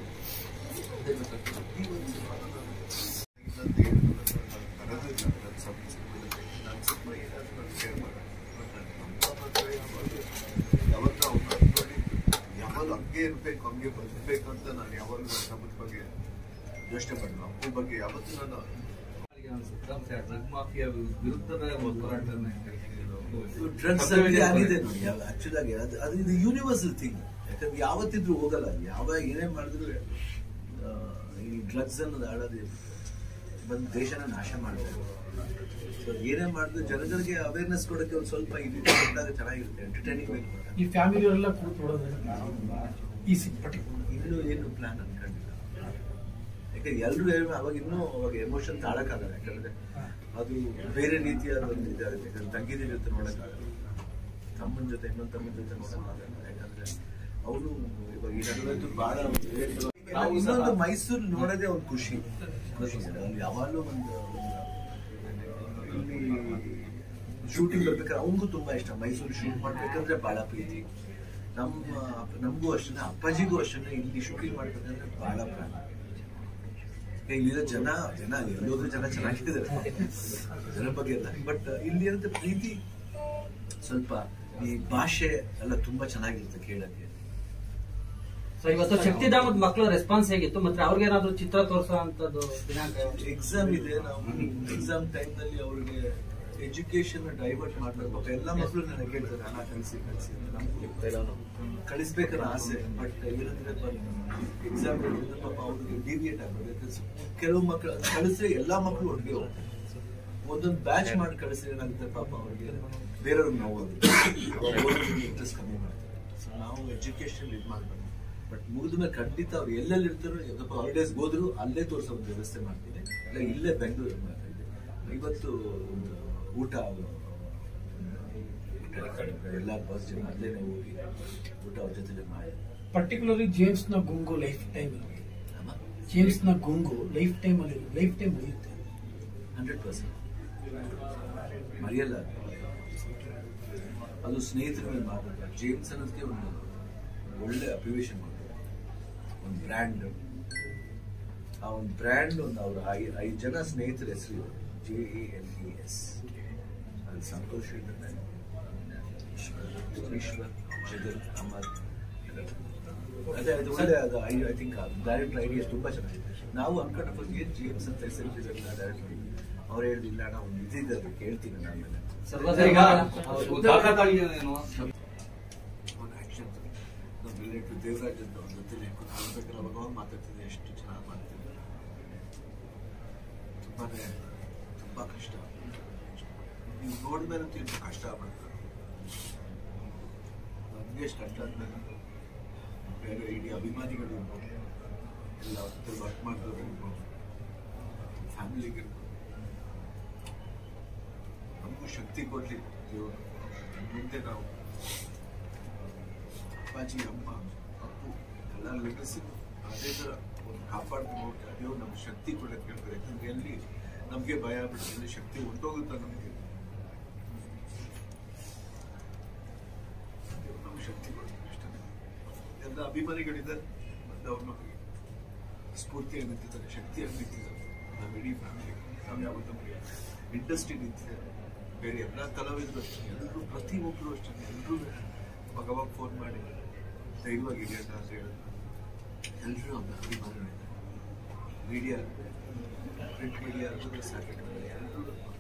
ಅದೇ ಬೇಕಾಗ್ತದೆ. ಈ ಒಂದು ಸಿನಿಮಾನ ನಾನು ಇನ್ನೊಂದು ಏನು ನಾನು ಬರೋದಿಲ್ಲ ನನ್ನ ಸಬ್ ಸಿನಿಮಾದಲ್ಲಿ ನನ್ನ ಸಿನಿಮಾ ಏನಾದರೂ ನಾನು ಶೇರ್ ಮಾಡೋಣ ಬಟ್ ನನ್ನ ನಮ್ಮ ಮದುವೆ ಯಾವಾಗ ಯಾವತ್ತೂ ಅವ್ನು ನೋಡಿ ಯಾವಾಗ ಹಂಗೆ ಇರಬೇಕು ಹಂಗೆ ಬದುಕಬೇಕು ಅಂತ ನಾನು ಯಾವಾಗಲೂ ನನ್ನ ಸಂಬಂಧ ಬಗ್ಗೆ ಯೋಚನೆ ಮಾಡಿಲ್ಲ ಅಪ್ಪು ಬಗ್ಗೆ ಯಾವತ್ತೂ ನಾನು ಡ್ರಗ್ ಮಾಫಿಯಾ ವಿರುದ್ಧದ ಒಂದು ಹೋರಾಟನೇ ಡ್ರಗ್ಸ್ ಅಲ್ಲಿ ಆಗಿದೆ ನೋಡಿ ಆಕ್ಚುಲ್ ಆಗಿ ಅದು ಅದು ಇದು ಯೂನಿವರ್ಸಲ್ ಥಿಂಗ್ ಯಾಕಂದ್ರೆ ಯಾವತ್ತಿದ್ರು ಹೋಗಲ್ಲ ಯಾವಾಗ ಏನೇ ಮಾಡಿದ್ರು ಆ, ಈ ಡ್ರಗ್ಸ್ ಅನ್ನೋದು ಆಡೋದು ಬಂದು ದೇಶನ ನಾಶ ಮಾಡ್ತಾರೆ ಸೊ ಏನೇ ಮಾಡಿದ್ರು ಜನಗಳಿಗೆ ಅವೇರ್ನೆಸ್ ಕೊಡೋಕೆ ಒಂದು ಸ್ವಲ್ಪ ಇಲ್ಲಿ ಕೊಟ್ಟಾಗ ಚೆನ್ನಾಗಿರುತ್ತೆ ಎಂಟರ್ಟೈನಿಂಗ್ ಬೇಕು ಈ ಫ್ಯಾಮಿಲಿ ಅವರೆಲ್ಲ ಕೂತ್ ನೋಡೋದು ಈ ಸಿ ಪರ್ಟಿಕ್ಯುಲರ್ ಇನ್ನೂ ಏನು ಪ್ಲಾನ್ ಅನ್ಕೊಂಡಿಲ್ಲ ಯಾಕಂದ್ರೆ ಎಲ್ಲರೂ ಅವಾಗ ಇನ್ನೂ ಅವಾಗ ಎಮೋಷನ್ ತಾಳಕ್ಕಾಗಲ್ಲ ಯಾಕಂದ್ರೆ ಅದು ಬೇರೆ ರೀತಿಯಾದ ಒಂದು ಇದಾಗುತ್ತೆ ಯಾಕಂದ್ರೆ ತಂಗಿದ ಜೊತೆ ನೋಡಕ್ಕಾಗಲ್ಲ ತಮ್ಮನ ಜೊತೆ ಇನ್ನೊಂದು ತಮ್ಮನ ಜೊತೆ ನೋಡಕ್ಕಾಗಲ್ಲ ಯಾಕಂದ್ರೆ ಅವನು ಇವಾಗ ಈ ನಡುವಂತೂ ಬಹಳ ನಾವು ಇನ್ನೊಂದು ಮೈಸೂರು ನೋಡೋದೇ ಒಂದು ಖುಷಿ ಖುಷಿ ಸರ್ ಅಲ್ಲಿ ಯಾವಾಗಲೂ ಒಂದು ಒಂದು ಇಲ್ಲಿ ಶೂಟಿಂಗ್ ಬರ್ಬೇಕಾದ್ರೆ ಅವನಿಗೂ ತುಂಬಾ ಇಷ್ಟ ಮೈಸೂರು ಶೂಟ್ ಮಾಡ್ಬೇಕಂದ್ರೆ ಬಹಳ ಪ್ರೀತಿ ನಮ್ಮ ನಮಗೂ ಅಷ್ಟೇ ಅಪ್ಪಾಜಿಗೂ ಅಷ್ಟೇ ಇಲ್ಲಿ ಶೂಟಿಂಗ್ ಮಾಡ್ಬೇಕಂದ್ರೆ ಬಹಳ ಪ್ರಾಣ ಏ, ಇಲ್ಲಿರೋ ಜನ ಜನ ಎಲ್ಲೋದ್ರೂ ಜನ ಚೆನ್ನಾಗಿದ್ದಾರೆ ಜನ ಬಗ್ಗೆ ಎಲ್ಲ ಬಟ್ ಇಲ್ಲಿ ಇರುತ್ತೆ ಪ್ರೀತಿ ಸ್ವಲ್ಪ ಈ ಭಾಷೆ ಎಲ್ಲ ತುಂಬಾ ಚೆನ್ನಾಗಿರುತ್ತೆ ಕೇಳಕ್ಕೆ ಸೊ ಇವತ್ತು ಶಕ್ತಿಧಾಮದ ಮಕ್ಕಳು ರೆಸ್ಪಾನ್ಸ್ ಹೇಗಿತ್ತು ಮತ್ತೆ ಅವ್ರಿಗೇನಾದ್ರು ಚಿತ್ರ ತೋರಿಸೋ ಅಂತದ್ದು ದಿನಾಂಕ ಯಾವ್ದು? ಎಕ್ಸಾಮ್ ಇದೆ ನಾವು ಎಕ್ಸಾಮ್ ಟೈಮ್ ನಲ್ಲಿ ಅವ್ರಿಗೆ ಎಜುಕೇಶನ್ ಡೈವರ್ಟ್ ಮಾಡ್ತಾರೆ ಪಾಪ ಎಲ್ಲ ಮಕ್ಕಳು ನನಗೆ ಕೇಳ್ತಾರೆ ಹಣ ಕಳಿಸಿ ಕಳಿಸಿ ನಮ್ಗೂ ಕಳಿಸ್ಬೇಕನ್ನೋ ಆಸೆ ಬಟ್ ಏನಂದ್ರೆ ಎಕ್ಸಾಮ್ ಪಾಪ ಅವ್ರಿಗೆ ಡಿವಿಯೇಟ್ ಆಗ್ಬೋದು ಯಾಕಂದ್ರೆ ಕೆಲವು ಮಕ್ಕಳು ಕಳಿಸಿದ್ರೆ ಎಲ್ಲಾ ಮಕ್ಕಳು ಒಟ್ಟಿಗೆ ಹೋಗ್ತಾರೆ ಒಂದೊಂದು ಬ್ಯಾಚ್ ಮಾಡಿ ಕಳಿಸಿದ್ರೆ ಏನಾಗುತ್ತೆ ಪಾಪ ಅವ್ರಿಗೆ ಬೇರೆಯವ್ರಿಗೆ ನೋವು ಇಂಟ್ರೆಸ್ಟ್ ಕಮ್ಮಿ ಮಾಡ್ತಾರೆ ಸೊ ನಾವು ಎಜುಕೇಶನ್ ಇದು ಮಾಡ್ಬೇಕು ಬಟ್ ಮುಗಿದ ಮೇಲೆ ಖಂಡಿತ ಅವ್ರು ಎಲ್ಲೆಲ್ಲಿ ಇರ್ತಾರೋ ಸ್ವಲ್ಪ ಹಾಲಿಡೇಸ್ ಹೋದ್ರು ಅಲ್ಲೇ ತೋರಿಸೋ ಒಂದು ವ್ಯವಸ್ಥೆ ಮಾಡ್ತೀನಿ ಇಲ್ಲ ಇಲ್ಲೇ ಬೆಂಗಳೂರು ಮಾಡ್ತಾ ಇದ್ದೆ ಇವತ್ತು ಒಂದು ಊಟ ಎಲ್ಲ ಬಸ್ ಜನ ಅಲ್ಲೇನೆ ಹೋಗಿ ಊಟ ಅವ್ರ ಜೊತೆ ಮಾಡಿ ಪರ್ಟಿಕ್ಯುಲರ್ಲಿ ಜೇಮ್ಸ್ ನ ಗುಂಗು ಲೈಫ್ ಟೈಮ್ ಜೇಮ್ಸ್ ನ ಗುಂಗು ಲೈಫ್ ಟೈಮ್ ಅಲ್ಲಿ ಲೈಫ್ ಟೈಮ್ ಉಳಿಯುತ್ತೆ ಹಂಡ್ರೆಡ್ ಪರ್ಸೆಂಟ್ ಮರೆಯಲ್ಲ ಅದು. ಅದು ಸ್ನೇಹಿತರ ಮೇಲೆ ಮಾತಾಡ ಜೇಮ್ಸ್ ಅನ್ನೋದಕ್ಕೆ ಒಂದು ಒಳ್ಳೆ ಅಪ್ರಿವೇಶನ್ ಮಾಡ್ತಾರೆ ಒಂದು ಬ್ರ್ಯಾಂಡ್ ಆ ಒಂದು ಬ್ರ್ಯಾಂಡ್ ಒಂದು ಅವ್ರ ಐ ಐದು ಜನ ಸ್ನೇಹಿತರ ಹೆಸರು J A L E S ಅಲ್ಲಿ ಸಂತೋಷ್ ಇದ್ದಾರೆ ಈಶ್ವರ್ ಈಶ್ವರ್ ಜಗನ್ ಅಮರ್ ಅದೇ ಅದು ಒಳ್ಳೆ ಅದು I I think direct idea ತುಂಬಾ ಚೆನ್ನಾಗಿದೆ ನಾವು ಅನ್ಕೊಂಡಪ್ಪ ಏನ್ ಜೇಮ್ಸ್ ಅಂತ ಹೆಸರು ಡೈರೆಕ್ಟ್ ಅವ್ರು ಹೇಳಿಲ್ಲ ಅಣ್ಣ ಒಂದು ಇದಿದೆ ಅದು ಕೇಳ್ತೀನಿ ನಾನು ಆಮೇಲೆ ಸರ್ವಸರಿಗ ಈಗ ದಾಖಲಾತಿಗಳೇನು? ಒಂದು ಆಕ್ಷನ್ ನಮ್ಮ ರಿಲೇಟಿವ್ ದೇವರಾಜ್ ಅಂತ ಅವ್ರ ಜೊತೆ ಕೂತ್ಕೊಳ್ಬೇಕಾದ್ರೆ ಅವಾಗ ಅವಾಗ ಮಾತಾಡ್ತಿದ್ದೆ ಎಷ್ಟು ಚೆನ್ನಾಗಿ ಮಾಡ್ತಿದ್ದೆ ತುಂಬಾನೇ ತುಂಬಾ ಕಷ್ಟ ನೀವು ನೋಡಿದ್ಮೇಲೆ ಎಷ್ಟು ಕಷ್ಟ ಮಾಡ್ತಾರೆ ನಮಗೆ ಎಷ್ಟು ಕಷ್ಟ ಆದ್ಮೇಲೆ ಬೇರೆ ಇಡೀ ಅಭಿಮಾನಿಗಳು ಇರ್ಬೋದು ಎಲ್ಲ ವರ್ಕ್ ಮಾಡಿದವರು ಇರ್ಬೋದು ಫ್ಯಾಮಿಲಿಗೆ ಇರ್ಬೋದು ನಮಗೂ ಶಕ್ತಿ ಕೊಡ್ಲಿ ದೇವರು ಮುಂದೆ ನಾವು ಅಪ್ಪಾಜಿ ಅಮ್ಮ ಅಪ್ಪು ಎಲ್ಲ ಲೆಗಸಿ ಅದೇ ಥರ ಒಂದು ಕಾಪಾಡ್ಕೊಂಡು ಹೋಗ್ತಾರೆ ದೇವ್ರು ನಮ್ಗೆ ಶಕ್ತಿ ಕೊಡೋಕೆ ಕೇಳ್ತಾರೆ ಯಾಕಂದ್ರೆ ಎಲ್ಲಿ ನಮಗೆ ಭಯ ಬಿಟ್ಟು ಎಲ್ಲಿ ಶಕ್ತಿ ಹೊಂಟೋಗುತ್ತಾ ನಮಗೆ ದೇವ್ರು ನಮ್ಗೆ ಶಕ್ತಿ ಕೊಡ್ತಾರೆ ಅಷ್ಟೇ ಎಲ್ಲ ಅಭಿಮಾನಿಗಳಿದ್ದಾರೆ ಮತ್ತು ಅವ್ರು ನಮಗೆ ಸ್ಫೂರ್ತಿಯಾಗಿ ನಿಂತಿದ್ದಾರೆ ಶಕ್ತಿಯಾಗಿ ನಿಂತಿದ್ದಾರೆ ನಮ್ಮ ಇಡೀ ಫ್ಯಾಮಿಲಿ ನಾವು ಯಾವತ್ತೂ ಇಂಡಸ್ಟ್ರಿ ನಿಂತಿದೆ ಬೇರೆ ಎಲ್ಲ ಕಲಾವಿದರು ಅಷ್ಟೇ ಎಲ್ಲರೂ ಪ್ರತಿಯೊಬ್ಬರು ಅಷ್ಟೇ ಎಲ್ಲರೂ ಅವಾಗ ಫೋನ್ ಮಾಡಿ ಧೈರ್ಯವಾಗಿರಿ ಅಂತ ಅಂತ ಹೇಳಿದ್ರು ಎಲ್ಲರೂ ನಮ್ಮ ಅಭಿಮಾನಿಗಳಿದ್ದಾರೆ ಮೀಡಿಯಾ ಪ್ರಿಂಟ್ ಮೀಡಿಯಾ ಸಾಕೆಟ್ ಎಲ್ಲರೂ